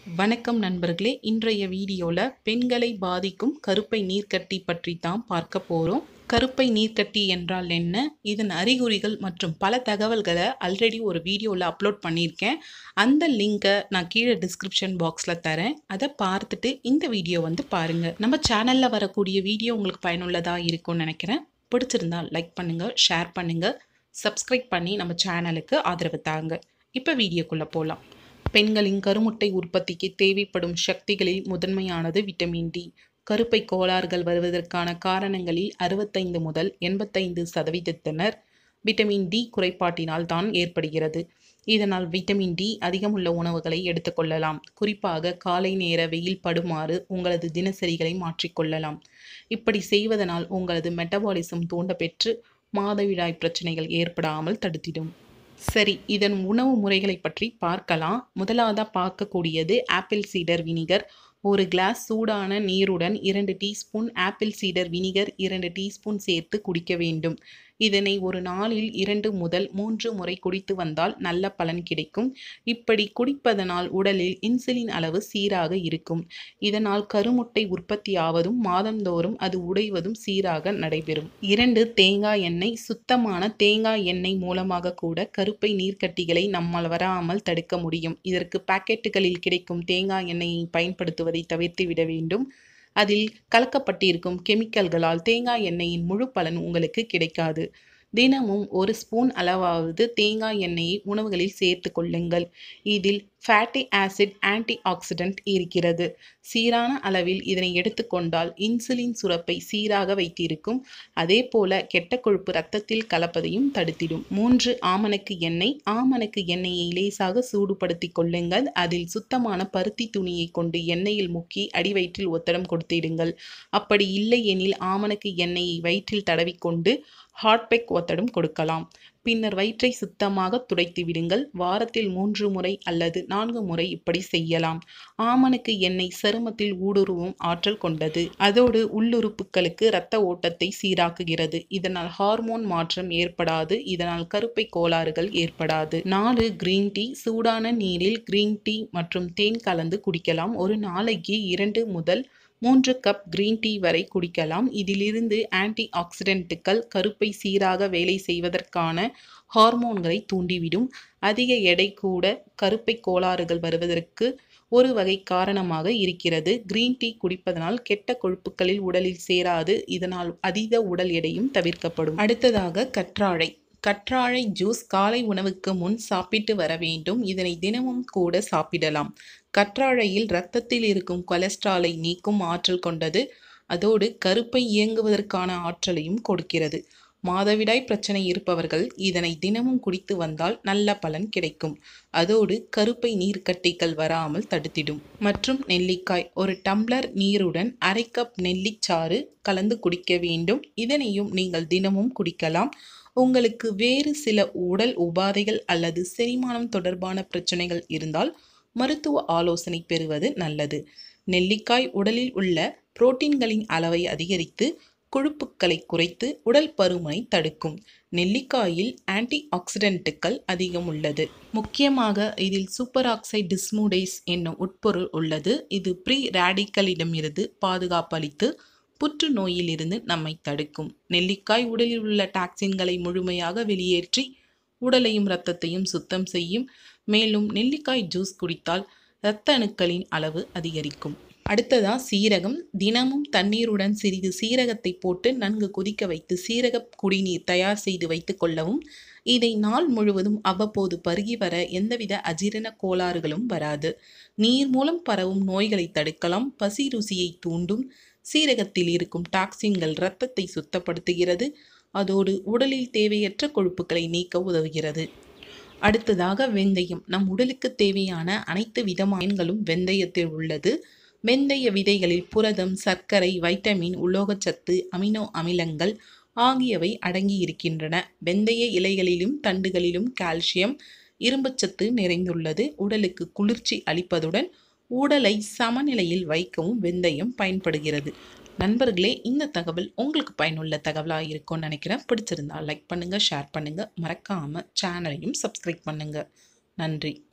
வணக்கம் நண்பர்களே இன்றைய வீடியோவில் பெண்களை பாதிக்கும் கருப்பை நீர்க்கட்டி பற்றி தான் பார்க்க போகிறோம் கருப்பை நீர்க்கட்டி என்றால் என்ன இதன் அறிகுறிகள் மற்றும் பல தகவல்களை ஆல்ரெடி ஒரு வீடியோவில் அப்லோட் பண்ணியிருக்கேன் அந்த லிங்கை நான் கீழே டிஸ்கிரிப்ஷன் பாக்ஸில் தரேன் அதை பார்த்துட்டு இந்த வீடியோ வந்து பாருங்கள் நம்ம சேனலில் வரக்கூடிய வீடியோ உங்களுக்கு பயனுள்ளதாக இருக்கும்னு நினைக்கிறேன் பிடிச்சிருந்தா லைக் பண்ணுங்கள் ஷேர் பண்ணுங்கள் சப்ஸ்கிரைப் பண்ணி நம்ம சேனலுக்கு ஆதரவு தாங்க இப்போ வீடியோக்குள்ளே போகலாம் பெண்களின் கருமுட்டை உற்பத்திக்கு தேவைப்படும் சக்திகளில் முதன்மையானது விட்டமின் டி கருப்பை கோளாறுகள் வருவதற்கான காரணங்களில் அறுபத்தைந்து முதல் எண்பத்தைந்து சதவீதத்தினர் விட்டமின் டி குறைபாட்டினால் தான் ஏற்படுகிறது இதனால் விட்டமின் டி அதிகமுள்ள உணவுகளை எடுத்துக்கொள்ளலாம் குறிப்பாக காலை நேர வெயில் படுமாறு உங்களது தினசரிகளை மாற்றிக்கொள்ளலாம் இப்படி செய்வதனால் உங்களது மெட்டபாலிசம் தூண்டப்பெற்று மாதவிடாய் பிரச்சனைகள் ஏற்படாமல் தடுத்திடும் சரி இதன் உணவு முறைகளை பற்றி பார்க்கலாம் முதலாவதாக பார்க்கக்கூடியது ஆப்பிள் சீடர் வினிகர் ஒரு கிளாஸ் சூடான நீருடன் இரண்டு டீஸ்பூன் ஆப்பிள் சீடர் வினிகர் இரண்டு டீஸ்பூன் சேர்த்து குடிக்க வேண்டும் இதனை ஒரு நாளில் இரண்டு முதல் மூன்று முறை குடித்து வந்தால் நல்ல பலன் கிடைக்கும் இப்படி குடிப்பதனால் உடலில் இன்சுலின் அளவு சீராக இருக்கும் இதனால் கருமுட்டை உற்பத்தியாவதும் மாதந்தோறும் அது உடைவதும் சீராக நடைபெறும் இரண்டு தேங்காய் எண்ணெய் சுத்தமான தேங்காய் எண்ணெய் மூலமாக கூட கருப்பை நீர்க்கட்டிகளை நம்மால் வராமல் தடுக்க முடியும் இதற்கு பாக்கெட்டுகளில் கிடைக்கும் தேங்காய் எண்ணெயை பயன்படுத்துவதை தவிர்த்து விட வேண்டும் அதில் கலக்கப்பட்டிருக்கும் கெமிக்கல்களால் தேங்காய் எண்ணெயின் முழு பலன் உங்களுக்கு கிடைக்காது தினமும் ஒரு ஸ்பூன் அளவாவது தேங்காய் எண்ணெயை உணவுகளில் சேர்த்து கொள்ளுங்கள் இதில் ஃபேட்டி ஆசிட் ஆன்டி ஆக்சிடென்ட் இருக்கிறது சீரான அளவில் இதனை எடுத்துக்கொண்டால் இன்சுலின் சுரப்பை சீராக வைத்திருக்கும் அதே போல கெட்ட கொழுப்பு ரத்தத்தில் கலப்பதையும் தடுத்திடும் மூன்று ஆமணக்கு எண்ணெய் ஆமணக்கு எண்ணெயை லேசாக சூடுபடுத்தி கொள்ளுங்கள் அதில் சுத்தமான பருத்தி துணியை கொண்டு எண்ணெயில் முக்கி அடிவயிற்றில் ஒத்தடம் கொடுத்திடுங்கள் அப்படி இல்லை எனில் ஆமணக்கு எண்ணெயை வயிற்றில் தடவிக்கொண்டு ஹாட்பெக் ஒத்தடம் கொடுக்கலாம் பின்னர் வயிற்றை சுத்தமாக துடைத்து விடுங்கள் வாரத்தில் மூன்று முறை அல்லது நான்கு முறை இப்படி செய்யலாம் ஆமணக்கு எண்ணெய் சருமத்தில் ஊடுருவும் ஆற்றல் கொண்டது அதோடு உள்ளுறுப்புகளுக்கு இரத்த ஓட்டத்தை சீராக்குகிறது இதனால் ஹார்மோன் மாற்றம் ஏற்படாது இதனால் கருப்பை கோளாறுகள் ஏற்படாது நாலு கிரீன் டீ சூடான நீரில் கிரீன் டீ மற்றும் தேன் கலந்து குடிக்கலாம் ஒரு நாளைக்கு இரண்டு முதல் மூன்று கப் கிரீன் டீ வரை குடிக்கலாம் இதிலிருந்து ஆன்டி ஆக்சிடென்ட்டுகள் கருப்பை சீராக வேலை செய்வதற்கான ஹார்மோன்களை தூண்டிவிடும் அதிக எடை கூட கருப்பை கோளாறுகள் வருவதற்கு ஒரு வகை காரணமாக இருக்கிறது கிரீன் டீ குடிப்பதனால் கெட்ட கொழுப்புகளில் உடலில் சேராது இதனால் அதீத உடல் எடையும் தவிர்க்கப்படும் அடுத்ததாக கற்றாழை கற்றாழை ஜூஸ் காலை உணவுக்கு முன் சாப்பிட்டு வர வேண்டும் இதனை தினமும் கூட சாப்பிடலாம் கற்றாழையில் இரத்தத்தில் இருக்கும் கொலஸ்ட்ராலை நீக்கும் ஆற்றல் கொண்டது அதோடு கருப்பை இயங்குவதற்கான ஆற்றலையும் கொடுக்கிறது மாதவிடாய் பிரச்சனை இருப்பவர்கள் இதனை தினமும் குடித்து வந்தால் நல்ல பலன் கிடைக்கும் அதோடு கருப்பை நீர்க்கட்டிகள் வராமல் தடுத்திடும் மற்றும் நெல்லிக்காய் ஒரு டம்ளர் நீருடன் அரை கப் நெல்லிச்சாறு கலந்து குடிக்க வேண்டும் இதனையும் நீங்கள் தினமும் குடிக்கலாம் உங்களுக்கு வேறு சில உடல் உபாதைகள் அல்லது செரிமானம் தொடர்பான பிரச்சனைகள் இருந்தால் மருத்துவ ஆலோசனை பெறுவது நல்லது நெல்லிக்காய் உடலில் உள்ள புரோட்டீன்களின் அளவை அதிகரித்து கொழுப்புக்களை குறைத்து உடல் பருமனை தடுக்கும் நெல்லிக்காயில் ஆன்டி ஆக்சிடென்ட்டுகள் அதிகம் உள்ளது முக்கியமாக இதில் சூப்பர் ஆக்சைடு டிஸ்மூடேஸ் என்னும் உட்பொருள் உள்ளது இது ப்ரீ ரேடிக்கலிடமிருந்து பாதுகாப்பளித்து புற்றுநோயிலிருந்து நம்மை தடுக்கும் நெல்லிக்காய் உடலில் உள்ள டாக்சின்களை முழுமையாக வெளியேற்றி உடலையும் இரத்தத்தையும் சுத்தம் செய்யும் மேலும் நெல்லிக்காய் ஜூஸ் குடித்தால் இரத்த அணுக்களின் அளவு அதிகரிக்கும் அடுத்ததா சீரகம் தினமும் தண்ணீருடன் சிறிது சீரகத்தை போட்டு நன்கு கொதிக்க வைத்து சீரக குடிநீர் தயார் செய்து வைத்து கொள்ளவும் இதை நாள் முழுவதும் அவ்வப்போது பருகி வர எந்தவித அஜீரண கோளாறுகளும் வராது நீர் மூலம் பரவும் நோய்களை தடுக்கலாம் பசி ருசியை தூண்டும் சீரகத்தில் இருக்கும் டாக்ஸின்கள் இரத்தத்தை சுத்தப்படுத்துகிறது அதோடு உடலில் தேவையற்ற கொழுப்புகளை நீக்க உதவுகிறது அடுத்ததாக வெந்தயம் நம் உடலுக்கு தேவையான அனைத்து விதமான்களும் வெந்தயத்தில் உள்ளது வெந்தய விதைகளில் புரதம் சர்க்கரை வைட்டமின் உலோகச்சத்து அமினோ அமிலங்கள் ஆகியவை அடங்கி இருக்கின்றன வெந்தய இலைகளிலும் தண்டுகளிலும் கால்சியம் இரும்புச்சத்து நிறைந்துள்ளது உடலுக்கு குளிர்ச்சி அளிப்பதுடன் உடலை சமநிலையில் வைக்கவும் வெந்தயம் பயன்படுகிறது நண்பர்களே இந்த தகவல் உங்களுக்கு பயனுள்ள தகவலாக இருக்கும்னு நினைக்கிறேன் பிடிச்சிருந்தா லைக் பண்ணுங்கள் ஷேர் பண்ணுங்கள் மறக்காமல் சேனலையும் சப்ஸ்கிரைப் பண்ணுங்கள் நன்றி